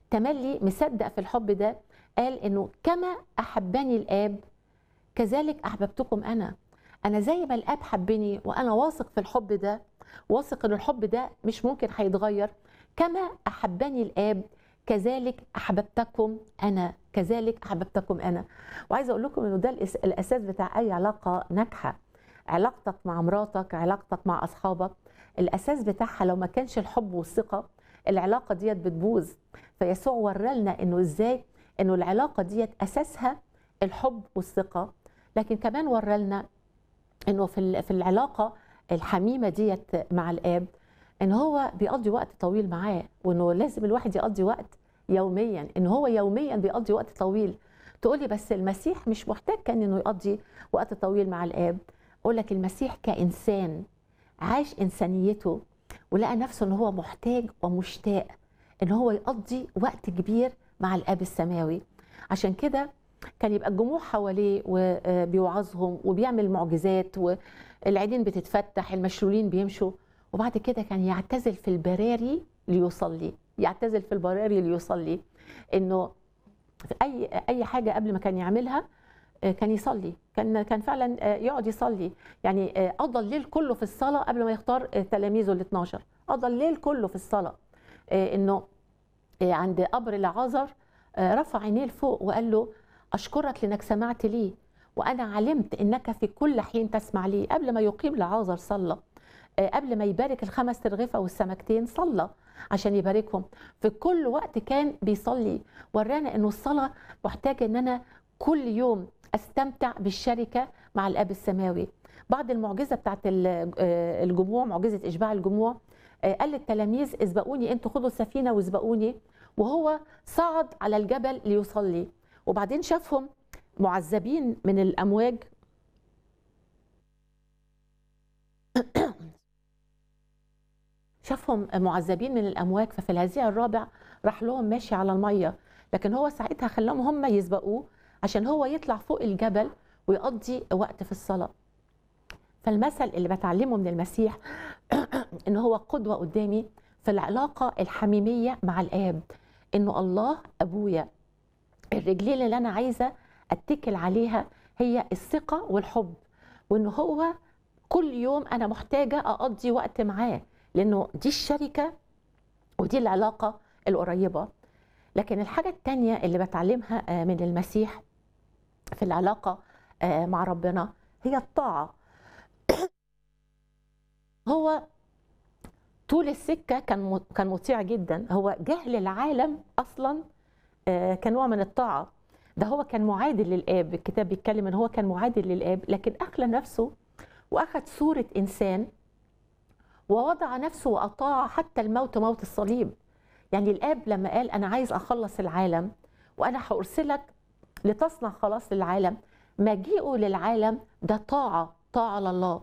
تملي مصدق في الحب ده قال انه كما احبني الاب كذلك احببتكم انا انا زي ما الاب حبني وانا واثق في الحب ده واثق ان الحب ده مش ممكن هيتغير كما احبني الاب كذلك احببتكم انا كذلك احببتكم انا وعايزه اقول لكم انه ده الأس- الاساس بتاع اي علاقه ناجحه علاقتك مع مراتك علاقتك مع اصحابك الاساس بتاعها لو ما كانش الحب والثقه العلاقه ديت بتبوظ فيسوع ورالنا انه ازاي انه العلاقه ديت اساسها الحب والثقه لكن كمان ورالنا انه في ال- في العلاقه الحميمه ديت مع الاب ان هو بيقضي وقت طويل معاه وانه لازم الواحد يقضي وقت يوميا ان هو يوميا بيقضي وقت طويل تقولي بس المسيح مش محتاج كان انه يقضي وقت طويل مع الاب اقول لك المسيح كانسان عاش انسانيته ولقى نفسه ان هو محتاج ومشتاق ان هو يقضي وقت كبير مع الاب السماوي عشان كده كان يبقى الجموع حواليه وبيوعظهم وبيعمل معجزات والعينين بتتفتح المشلولين بيمشوا وبعد كده كان يعتزل في البراري ليصلي يعتزل في البراري ليصلي انه في اي اي حاجه قبل ما كان يعملها آه، كان يصلي كان كان فعلا آه، يقعد يصلي يعني آه، قضى الليل كله في الصلاه قبل ما يختار آه، تلاميذه ال 12 قضى الليل كله في الصلاه آه، انه آه، عند قبر لعازر آه، رفع عينيه لفوق وقال له اشكرك لانك سمعت لي وانا علمت انك في كل حين تسمع لي قبل ما يقيم لعازر صلى آه، قبل ما يبارك الخمس ترغفه والسمكتين صلى عشان يباركهم في كل وقت كان بيصلي ورانا انه الصلاه محتاجه ان انا كل يوم استمتع بالشركه مع الاب السماوي بعد المعجزه بتاعت ال- آه، الجموع معجزه اشباع الجموع آه، قال للتلاميذ اسبقوني انتوا خدوا السفينه واسبقوني وهو صعد على الجبل ليصلي وبعدين شافهم معذبين من الامواج شافهم معذبين من الامواج ففي الهزيع الرابع راح لهم ماشي على الميه لكن هو ساعتها خلاهم هم يسبقوه عشان هو يطلع فوق الجبل ويقضي وقت في الصلاه فالمثل اللي بتعلمه من المسيح ان هو قدوه قدامي في العلاقه الحميميه مع الاب انه الله ابويا الرجلين اللي انا عايزه اتكل عليها هي الثقه والحب وان هو كل يوم انا محتاجه اقضي وقت معاه لانه دي الشركه ودي العلاقه القريبه لكن الحاجه التانية اللي بتعلمها آه، من المسيح في العلاقه آه، مع ربنا هي الطاعه هو طول السكه كان م- كان مطيع جدا هو جهل العالم اصلا آه، كان نوع من الطاعه ده هو كان معادل للاب الكتاب بيتكلم ان هو كان معادل للاب لكن اخلى نفسه واخذ صوره انسان ووضع نفسه واطاع حتى الموت موت الصليب يعني الاب لما قال انا عايز اخلص العالم وانا هارسلك لتصنع خلاص للعالم مجيئه للعالم ده طاعه طاعه لله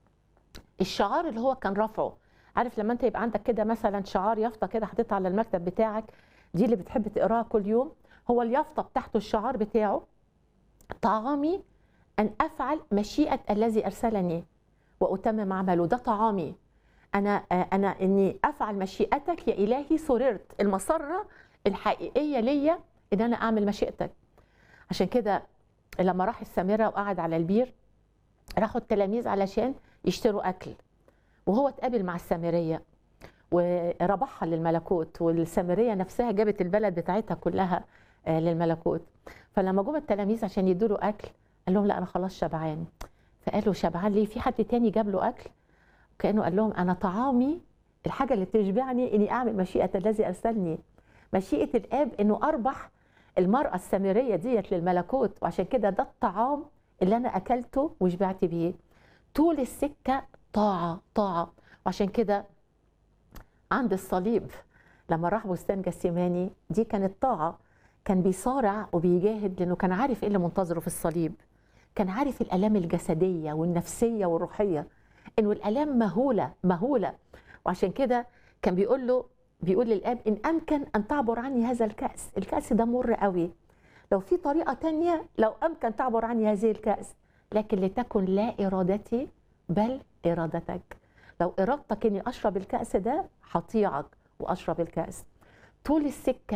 الشعار اللي هو كان رافعه عارف لما انت يبقى عندك كده مثلا شعار يافطه كده حاططها على المكتب بتاعك دي اللي بتحب تقراها كل يوم هو اليافطه بتاعته الشعار بتاعه طعامي ان افعل مشيئه الذي ارسلني واتمم عمله ده طعامي انا انا اني افعل مشيئتك يا الهي سررت المسره الحقيقيه ليا ان انا اعمل مشيئتك عشان كده لما راح السامره وقعد على البير راحوا التلاميذ علشان يشتروا اكل وهو اتقابل مع السامريه وربحها للملكوت والسامريه نفسها جابت البلد بتاعتها كلها آه، للملكوت فلما جم التلاميذ عشان يدوا له اكل قال لهم لا انا خلاص شبعان فقالوا شبعان ليه في حد تاني جاب له اكل كانه قال لهم انا طعامي الحاجه اللي تشبعني اني اعمل مشيئه الذي ارسلني مشيئه الاب انه اربح المراه السامريه ديت للملكوت وعشان كده ده الطعام اللي انا اكلته وشبعت بيه طول السكه طاعه طاعه وعشان كده عند الصليب لما راح بستان جسيماني دي كانت طاعه كان بيصارع وبيجاهد لانه كان عارف ايه اللي منتظره في الصليب كان عارف الالام الجسديه والنفسيه والروحيه انه الالام مهوله مهوله وعشان كده كان بيقول له بيقول للاب ان امكن ان تعبر عني هذا الكاس الكاس ده مر قوي لو في طريقه تانية لو امكن تعبر عني هذه الكاس لكن لتكن لا ارادتي بل ارادتك لو ارادتك اني اشرب الكاس ده هطيعك واشرب الكاس طول السكه